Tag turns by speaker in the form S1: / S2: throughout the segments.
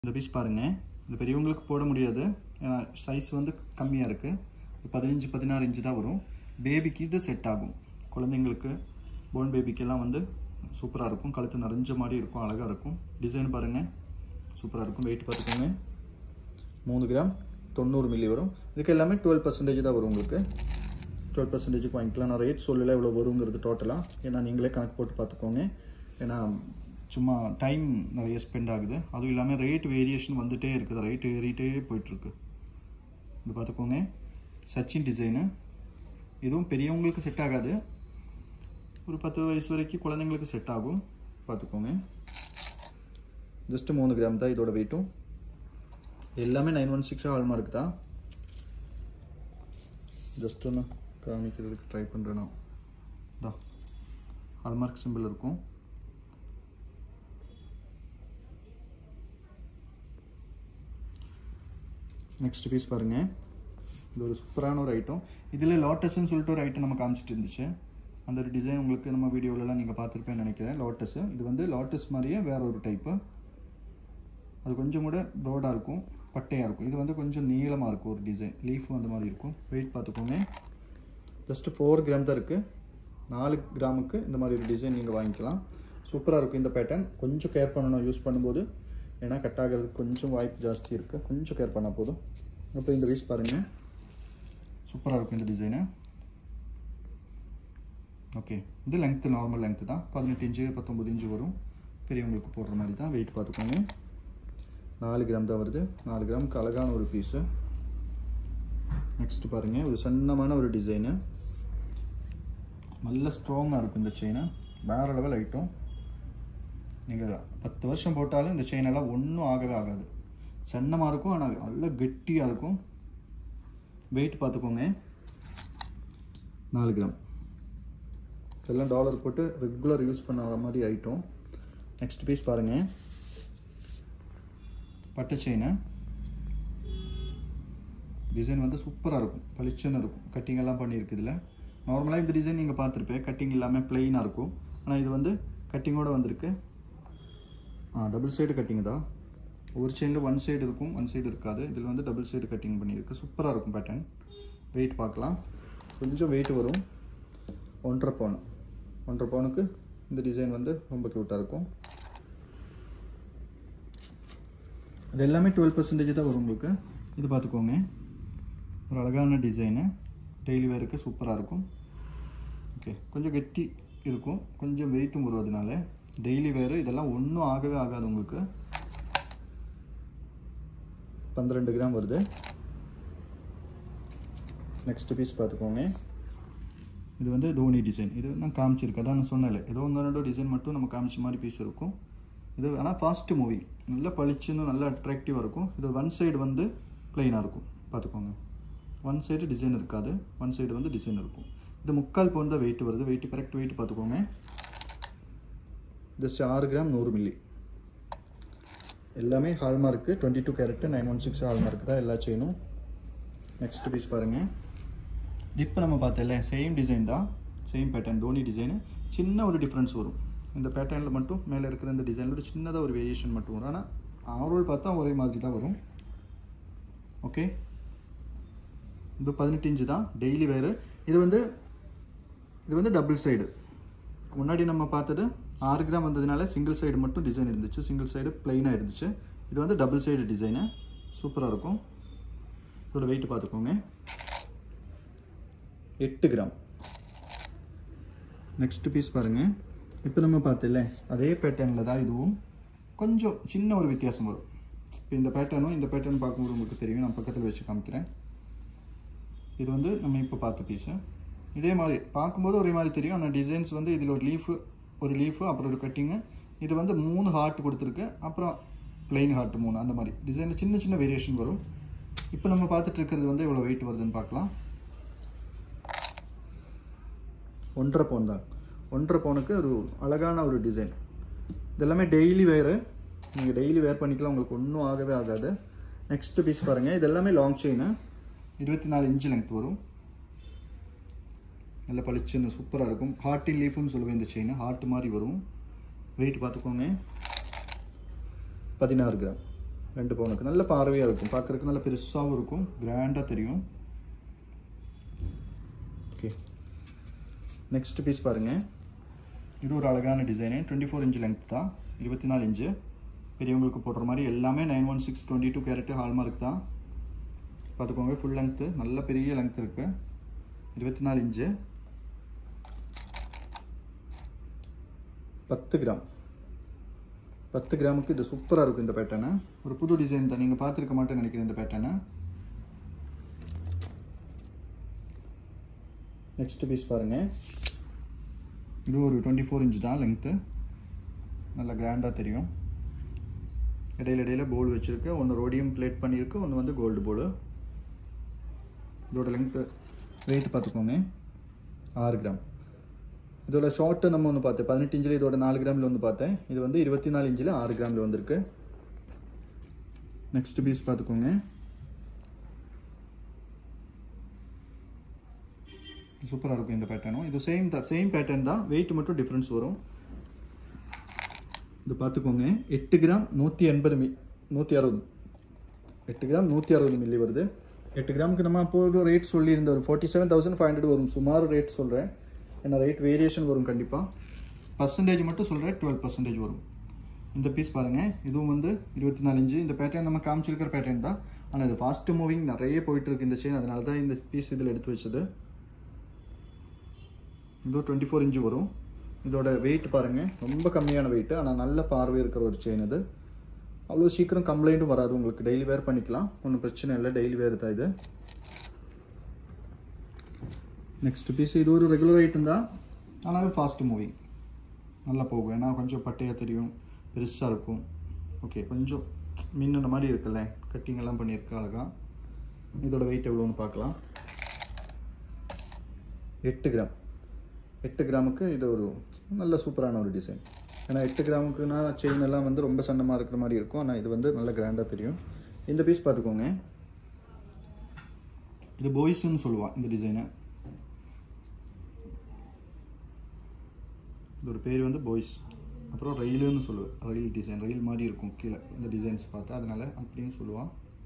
S1: இந்த பீஸ் பாருங்கள் இந்த பெரியவங்களுக்கு போட முடியாது ஏன்னா சைஸ் வந்து கம்மியாக இருக்குது பதினஞ்சு பதினாறு இன்ச்சு தான் வரும் பேபிக்கு இது செட் ஆகும் குழந்தைங்களுக்கு போன் பேபிக்கெல்லாம் வந்து சூப்பராக இருக்கும் கழுத்து நிறைஞ்ச மாதிரி இருக்கும் அழகாக இருக்கும் டிசைன் பாருங்கள் சூப்பராக இருக்கும் வெயிட் பார்த்துக்கோங்க மூணு கிராம் தொண்ணூறு மில்லி வரும் இதுக்கு எல்லாமே டுவெல் பர்சன்டேஜ் தான் வரும் உங்களுக்கு டுவெல் பர்சன்டேஜுக்கு வாங்கிக்கலாம் நான் ரேட் சொல்லலை இவ்வளோ வருங்கிறது டோட்டலாக ஏன்னா நீங்களே கணக்கு போட்டு பார்த்துக்கோங்க ஏன்னா சும்மா டைம் நிறைய ஸ்பெண்ட் ஆகுது அதுவும் இல்லாமல் ரேட் வேரியேஷன் வந்துகிட்டே இருக்குது ரேட் ஏறிட்டே போயிட்டுருக்கு இது பார்த்துக்கோங்க சச்சின் டிசைனு இதுவும் பெரியவங்களுக்கு செட் ஆகாது ஒரு பத்து வயசு வரைக்கும் குழந்தைங்களுக்கு செட் ஆகும் பார்த்துக்கோங்க ஜஸ்ட்டு மூணு கிராம் தான் இதோட வெயிட்டும் எல்லாமே நைன் ஒன் சிக்ஸ் ஹால்மார்க் தான் ஜஸ்ட் ஒன்று காமிக்கிறதுக்கு ட்ரை பண்ணுறேன் நான் தான் ஹால்மார்க் சிம்பிள் இருக்கும் நெக்ஸ்ட் பீஸ் பாருங்கள் இது ஒரு சூப்பரான ஒரு ஐட்டம் இதில் லோட்டஸ்ன்னு சொல்லிட்டு ஒரு ஐட்டம் நம்ம காமிச்சிட்டு இருந்துச்சு அந்த ஒரு டிசைன் உங்களுக்கு நம்ம வீடியோலலாம் நீங்கள் பார்த்துருப்பேன்னு நினைக்கிறேன் லோட்டஸு இது வந்து லோட்டஸ் மாதிரியே வேற ஒரு டைப்பு அது கொஞ்சம் கூட ப்ரோடாக இருக்கும் பட்டையாக இருக்கும் இது வந்து கொஞ்சம் நீளமாக இருக்கும் ஒரு டிசைன் லீஃபும் அந்த மாதிரி இருக்கும் வெயிட் பார்த்துக்கோங்க ஜஸ்ட்டு ஃபோர் கிராம் தான் இருக்குது நாலு கிராமுக்கு இந்த மாதிரி ஒரு டிசைன் நீங்கள் வாங்கிக்கலாம் சூப்பராக இருக்கும் இந்த பேட்டர்ன் கொஞ்சம் கேர் பண்ணணும் யூஸ் பண்ணும்போது ஏன்னா கட் ஆகிறதுக்கு கொஞ்சம் வாய்ப்பு ஜாஸ்தி இருக்குது கொஞ்சம் கேர் பண்ணால் போதும் அப்போ இந்த பீஸ் பாருங்கள் சூப்பராக இருக்கும் இந்த டிசைனு ஓகே இது லென்த்து நார்மல் லென்த்து தான் பதினெட்டு இன்ச்சு பத்தொம்பது இன்ச்சு வரும் பெரியவங்களுக்கு போடுற மாதிரி தான் வெயிட் பார்த்துக்கோங்க நாலு கிராம் தான் வருது நாலு கிராமுக்கு அழகான ஒரு பீஸு நெக்ஸ்ட் பாருங்கள் ஒரு சன்னமான ஒரு டிசைனு நல்ல ஸ்ட்ராங்காக இருக்கும் இந்த செயினு வேறு லெவல் ஐட்டம் நீங்கள் பத்து வருஷம் போட்டாலும் இந்த செயின் எல்லாம் ஒன்றும் ஆகவே ஆகாது சன்னமாக இருக்கும் ஆனால் நல்ல கெட்டியாக இருக்கும் வெயிட் பார்த்துக்கோங்க நாலு கிராம் இதெல்லாம் டாலர் போட்டு ரெகுலர் யூஸ் பண்ண மாதிரி ஐட்டம் நெக்ஸ்ட் பீஸ் பாருங்கள் பட்டு செயினு டிசைன் வந்து சூப்பராக இருக்கும் பளிச்சுன்னு இருக்கும் கட்டிங் எல்லாம் பண்ணியிருக்கு இதில் நார்மலாக இந்த டிசைன் நீங்கள் பார்த்துருப்பேன் கட்டிங் இல்லாமல் பிளெயினாக இருக்கும் ஆனால் இது வந்து கட்டிங்கோடு வந்திருக்கு ஆ டபுள் சைடு கட்டிங் தான் ஒரு செயினில் ஒன் சைடு இருக்கும் ஒன் சைடு இருக்காது இதில் வந்து டபுள் சைடு கட்டிங் பண்ணியிருக்கு சூப்பராக இருக்கும் பேட்டர்ன் வெயிட் பார்க்கலாம் கொஞ்சம் வெயிட் வரும் ஒன்றரை பவுன் ஒன்றரை பவுனுக்கு இந்த டிசைன் வந்து ரொம்ப க்யூட்டாக இருக்கும் இது எல்லாமே டுவெல் பர்சன்டேஜ் தான் வரும் உங்களுக்கு இது பார்த்துக்கோங்க ஒரு அழகான டிசைனு டெய்லி வேருக்கு சூப்பராக இருக்கும் ஓகே கொஞ்சம் கெட்டி இருக்கும் கொஞ்சம் வெயிட்டும் வரும் அதனால டெய்லி வேறு இதெல்லாம் ஒன்றும் ஆகவே ஆகாது உங்களுக்கு பன்னிரெண்டு கிராம் வருது நெக்ஸ்ட் பீஸ் பார்த்துக்கோங்க இது வந்து தோனி டிசைன் இது நான் காமிச்சிருக்கேன் அதான் நான் சொன்னேன் ஏதோ ஒன்று ரெண்டு டிசைன் மட்டும் நம்ம காமிச்ச மாதிரி பீஸ் இருக்கும் இது ஆனால் ஃபாஸ்ட்டு மூவி நல்லா பளிச்சுன்னு நல்லா அட்ராக்டிவாக இருக்கும் இது ஒன் சைடு வந்து ப்ளைனாக இருக்கும் பார்த்துக்கோங்க ஒன் சைடு டிசைன் இருக்காது ஒன் சைடு வந்து டிசைன் இருக்கும் இது முக்கால் பவுன் தான் வெயிட் வருது வெயிட் கரெக்ட் வெயிட் பார்த்துக்கோங்க ஜஸ்ட் ஆறு கிராம் நூறு மில்லி எல்லாமே hallmark twenty two carat nine one six hallmark தான் எல்லா செயினும் நெக்ஸ்ட் பீஸ் பாருங்கள் இப்போ நம்ம பார்த்தல சேம் டிசைன் தான் சேம் பேட்டர்ன் தோனி டிசைனு சின்ன ஒரு டிஃப்ரென்ஸ் வரும் இந்த பேட்டர்னில் மட்டும் மேலே இருக்கிற இந்த டிசைனில் ஒரு சின்னதாக ஒரு வேரியேஷன் மட்டும் வரும் ஆனால் ஆரோல் பார்த்தா ஒரே மாதிரி தான் வரும் ஓகே இது பதினெட்டு இன்ச்சு தான் டெய்லி வேறு இது வந்து இது வந்து டபுள் சைடு முன்னாடி நம்ம பார்த்தது ஆறு கிராம் வந்ததுனால சிங்கிள் சைடு மட்டும் டிசைன் இருந்துச்சு சிங்கிள் சைடு பிளைனாக இருந்துச்சு இது வந்து டபுள் சைடு டிசைனு சூப்பராக இருக்கும் இதோட வெயிட் பார்த்துக்கோங்க எட்டு கிராம் நெக்ஸ்ட் பீஸ் பாருங்கள் இப்போ நம்ம பார்த்தில்ல அதே பேட்டர்னில் தான் இதுவும் கொஞ்சம் சின்ன ஒரு வித்தியாசம் வரும் இப்போ இந்த பேட்டர்னும் இந்த பேட்டர்ன் பார்க்கும்போது உங்களுக்கு தெரியும் நான் பக்கத்தில் வச்சு காமிக்கிறேன் இது வந்து நம்ம இப்போ பார்த்த பீஸு இதே மாதிரி பார்க்கும்போது ஒரே மாதிரி தெரியும் ஆனால் டிசைன்ஸ் வந்து இதில் ஒரு லீஃபு ஒரு லீஃபு அப்புறம் ஒரு கட்டிங்கு இது வந்து மூணு ஹார்ட் கொடுத்துருக்கு அப்புறம் பிளெயின் ஹார்ட் மூணு அந்த மாதிரி டிசைனில் சின்ன சின்ன வேரியேஷன் வரும் இப்போ நம்ம பார்த்துட்டு இருக்கிறது வந்து எவ்வளோ வெயிட் வருதுன்னு பார்க்கலாம் ஒன்றரை பவுன் தான் ஒன்றரை பவுனுக்கு ஒரு அழகான ஒரு டிசைன் இதெல்லாமே டெய்லி வேறு நீங்கள் டெய்லி வேர் பண்ணிக்கலாம் உங்களுக்கு ஒன்றும் ஆகவே ஆகாது நெக்ஸ்ட் பீஸ் பாருங்கள் இது எல்லாமே லாங் செயின் இருபத்தி நாலு இன்ச்சு லெங்த் வரும் நல்ல பளிச்சுன்னு சூப்பராக இருக்கும் ஹார்ட்டின் லீஃப்னு சொல்லுவேன் இந்த செயின் ஹார்ட் மாதிரி வரும் வெயிட் பார்த்துக்கோங்க பதினாறு கிராம் ரெண்டு பவுனுக்கு நல்ல பார்வையாக இருக்கும் பார்க்குறதுக்கு நல்ல பெருசாகவும் இருக்கும் கிராண்டாக தெரியும் ஓகே நெக்ஸ்ட் பீஸ் பாருங்கள் இது ஒரு அழகான design twenty four inch length தான் இருபத்தி நாலு இன்ச்சு பெரியவங்களுக்கு போடுற மாதிரி எல்லாமே nine one six twenty two carat hallmark தான் பார்த்துக்கோங்க ஃபுல் லென்த்து நல்ல பெரிய லென்த் இருக்குது இருபத்தி நாலு இன்ச்சு பத்து கிராம் பத்து கிராமுக்கு இது சூப்பராக இருக்கும் இந்த பேட்டர்னு ஒரு புது டிசைன் தான் நீங்கள் பார்த்துருக்க மாட்டேன்னு நினைக்கிறேன் இந்த பேட்டர்னை நெக்ஸ்ட் பீஸ் பாருங்கள் இது ஒரு டுவெண்ட்டி ஃபோர் இன்ச் தான் லென்த்து நல்லா கிராண்டாக தெரியும் இடையில இடையில போல் வச்சுருக்கு ஒன்று ரோடியம் பிளேட் பண்ணியிருக்கு ஒன்று வந்து கோல்டு போல் இதோட லென்த்து வெயிட் பார்த்துக்கோங்க ஆறு கிராம் இதோட ஷார்ட்டு நம்ம ஒன்று பார்த்தேன் பதினெட்டு இன்ச்சில் இதோட நாலு கிராமில் வந்து பார்த்தேன் இது வந்து இருபத்தி நாலு இன்ச்சில் ஆறு கிராமில் வந்திருக்கு நெக்ஸ்ட் பீஸ் பார்த்துக்கோங்க சூப்பராக இருக்கும் இந்த பேட்டர்னும் இது சேம் தான் சேம் பேட்டர்ன் தான் வெயிட் மட்டும் டிஃப்ரென்ஸ் வரும் இது பார்த்துக்கோங்க எட்டு கிராம் நூற்றி எண்பது மி நூற்றி அறுபது எட்டு கிராம் நூற்றி அறுபது மில்லி வருது எட்டு கிராமுக்கு நம்ம அப்போ ஒரு ரேட் சொல்லியிருந்த ஒரு forty seven thousand five hundred வரும் சுமார் ரேட் சொல்கிறேன் ஏன்னா ரேட் வேரியேஷன் வரும் கண்டிப்பாக பர்சன்டேஜ் மட்டும் சொல்கிறேன் டுவெல் பர்சன்டேஜ் வரும் இந்த பீஸ் பாருங்கள் இதுவும் வந்து இருபத்தி நாலு இன்ச்சு இந்த பேட்டர்ன் நம்ம காமிச்சிருக்கிற பேட்டர்ன் தான் ஆனால் இது ஃபாஸ்ட்டு மூவிங் நிறைய போயிட்டு இருக்கு இந்த செயின் அதனால தான் இந்த பீஸ் இதில் எடுத்து வச்சது இது டுவெண்ட்டி ஃபோர் இன்ச்சு வரும் இதோட வெயிட் பாருங்கள் ரொம்ப கம்மியான வெயிட் ஆனால் நல்ல பார்வை இருக்கிற ஒரு செயின் இது அவ்வளோ சீக்கிரம் கம்ப்ளைண்ட்டும் வராது உங்களுக்கு டெய்லி வேர் பண்ணிக்கலாம் ஒன்றும் பிரச்சனை இல்லை டெய்லி வேர் தான் இது நெக்ஸ்ட் பீஸ் இது ஒரு ரெகுலர் ஐட்டம் தான் ஆனாலும் ஃபாஸ்ட் மூவிங் நல்லா போகும் ஏன்னா கொஞ்சம் பட்டையாக தெரியும் பெருசாக இருக்கும் ஓகே கொஞ்சம் மின்னுன மாதிரி இருக்குல்ல கட்டிங் எல்லாம் பண்ணியிருக்கு அழகா இதோட வெயிட் எவ்வளோன்னு பார்க்கலாம் எட்டு கிராம் எட்டு கிராமுக்கு இது ஒரு நல்ல சூப்பரான ஒரு டிசைன் ஏன்னா எட்டு கிராமுக்குனா செயின் எல்லாம் வந்து ரொம்ப சன்னமாக இருக்கிற மாதிரி இருக்கும் ஆனால் இது வந்து நல்ல கிராண்டாக தெரியும் இந்த பீஸ் பார்த்துக்கோங்க இது பாய்ஸ்ன்னு சொல்லுவான் இந்த டிசைனை இதோட பேர் வந்து பாய்ஸ் அப்புறம் ரயிலுன்னு சொல்லுவேன் ரயில் டிசைன் ரயில் மாதிரி இருக்கும் கீழே இந்த டிசைன்ஸ் பார்த்தா அதனால அப்படின்னு சொல்லுவான்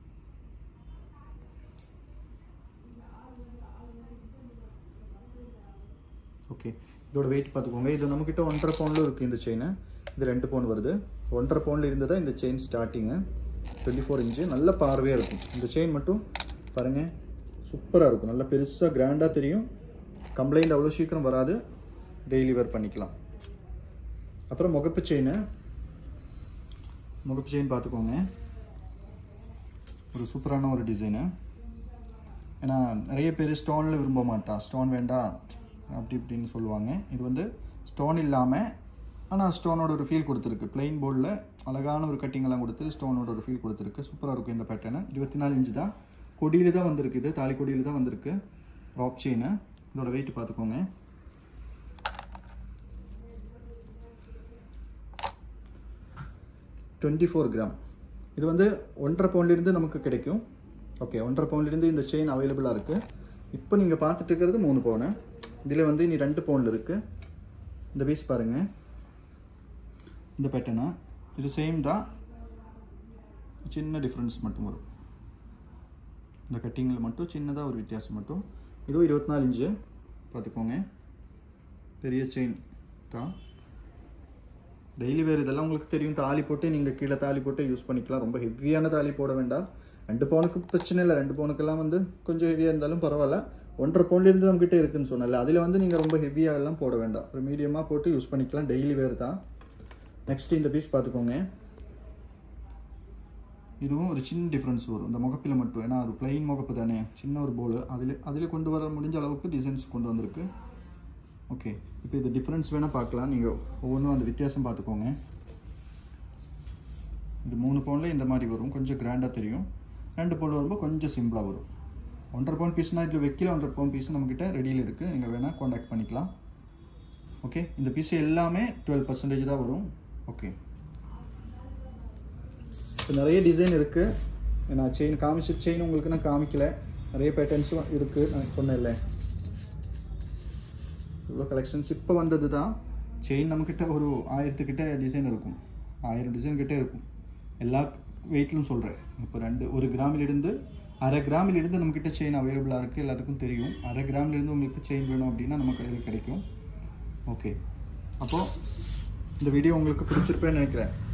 S1: ஓகே இதோட வெயிட் பார்த்துக்கோங்க இது நம்மக்கிட்ட ஒன்றரை பவுண்டில் இருக்குது இந்த செயின் இது ரெண்டு பவுன் வருது ஒன்றரை பவுண்டில் இருந்ததா இந்த chain starting twenty four inch நல்ல பார்வையாக இருக்கும் இந்த செயின் மட்டும் பாருங்கள் சூப்பராக இருக்கும் நல்லா பெருசாக கிராண்டாக தெரியும் கம்ப்ளைண்ட் அவ்வளோ சீக்கிரம் வராது டெய்லி வேர் பண்ணிக்கலாம் அப்புறம் முகப்பு செயின் முகப்பு செயின் பார்த்துக்கோங்க ஒரு சூப்பரான ஒரு டிசைனு ஏன்னா நிறைய பேர் ஸ்டோனில் விரும்ப மாட்டா ஸ்டோன் வேண்டாம் அப்படி இப்படின்னு சொல்லுவாங்க இது வந்து ஸ்டோன் இல்லாமல் ஆனால் ஸ்டோனோட ஒரு ஃபீல் கொடுத்துருக்கு பிளெயின் போர்டில் அழகான ஒரு கட்டிங்கெல்லாம் கொடுத்து ஸ்டோனோட ஒரு ஃபீல் கொடுத்துருக்கு சூப்பராக இருக்கும் இந்த பேட்டர்னு இருபத்தி நாலு இன்ச்சு தான் கொடியில் தான் வந்திருக்கு இது தாலி கொடியில் தான் வந்திருக்கு ப்ராப் செயின் இதோட வெயிட் பார்த்துக்கோங்க டுவெண்ட்டி ஃபோர் கிராம் இது வந்து ஒன்றரை பவுண்ட்லேருந்து நமக்கு கிடைக்கும் ஓகே ஒன்றரை பவுண்ட்லேருந்து இந்த செயின் அவைலபிளாக இருக்குது இப்போ நீங்கள் பார்த்துட்டு இருக்கிறது மூணு பவுனு இதில் வந்து இனி ரெண்டு பவுண்டில் இருக்குது இந்த பீஸ் பாருங்கள் இந்த பேட்டர்னா இது சேம் தான் சின்ன டிஃப்ரென்ஸ் மட்டும் வரும் இந்த கட்டிங்கில் மட்டும் சின்னதாக ஒரு வித்தியாசம் மட்டும் இதுவும் இருபத்தி நாலு இன்ச்சு பார்த்துக்கோங்க பெரிய செயின் தான் டெய்லி வேறு இதெல்லாம் உங்களுக்கு தெரியும் தாலி போட்டு நீங்கள் கீழே தாலி போட்டு யூஸ் பண்ணிக்கலாம் ரொம்ப ஹெவியான தாலி போட வேண்டாம் ரெண்டு பவுனுக்கு பிரச்சனை இல்லை ரெண்டு பவுனுக்கெல்லாம் வந்து கொஞ்சம் ஹெவியாக இருந்தாலும் பரவாயில்ல ஒன்றரை பவுண்ட்லேருந்து நம்மகிட்ட இருக்குன்னு சொன்னல அதில் வந்து நீங்கள் ரொம்ப ஹெவியாக எல்லாம் போட வேண்டாம் ஒரு மீடியமாக போட்டு யூஸ் பண்ணிக்கலாம் டெய்லி வேர் தான் நெக்ஸ்ட் இந்த பீஸ் பார்த்துக்கோங்க இதுவும் ஒரு சின்ன டிஃப்ரென்ஸ் வரும் இந்த முகப்பில் மட்டும் ஏன்னா அது பிளைன் முகப்பு தானே சின்ன ஒரு போல் அதில் அதில் கொண்டு வர முடிஞ்ச அளவுக்கு டிசைன்ஸ் கொண்டு வந்திருக்கு ஓகே இப்போ இது டிஃப்ரென்ஸ் வேணால் பார்க்கலாம் நீங்கள் ஒவ்வொன்றும் அந்த வித்தியாசம் பார்த்துக்கோங்க இது மூணு பவுண்டில் இந்த மாதிரி வரும் கொஞ்சம் கிராண்டாக தெரியும் ரெண்டு பவுன் வரும்போது கொஞ்சம் சிம்பிளாக வரும் ஒன்றரை பவுன் பீஸ்னால் இதில் வைக்கல ஒன்றரை பவுன் பீஸ் நம்மக்கிட்ட ரெடியில் இருக்குது நீங்கள் வேணால் காண்டாக்ட் பண்ணிக்கலாம் ஓகே இந்த பீஸ் எல்லாமே டுவெல் பர்சன்டேஜ் தான் வரும் ஓகே இப்போ நிறைய டிசைன் இருக்குது நான் செயின் காமிச்ச செயின் உங்களுக்கு நான் காமிக்கல நிறைய பேட்டர்ன்ஸும் இருக்குது நான் சொன்னேன்ல இவ்வளோ கலெக்ஷன்ஸ் இப்போ வந்தது தான் செயின் நம்மக்கிட்ட ஒரு ஆயிரத்துக்கிட்ட டிசைன் இருக்கும் ஆயிரம் டிசைன் கிட்டே இருக்கும் எல்லா வெயிட்லும் சொல்கிறேன் இப்போ ரெண்டு ஒரு கிராமிலிருந்து அரை கிராமிலிருந்து நம்மக்கிட்ட செயின் அவைலபிளாக இருக்குது எல்லாத்துக்கும் தெரியும் அரை கிராமிலிருந்து உங்களுக்கு செயின் வேணும் அப்படின்னா நம்ம கடையில் கிடைக்கும் ஓகே அப்போது இந்த வீடியோ உங்களுக்கு பிடிச்சிருப்பேன்னு நினைக்கிறேன்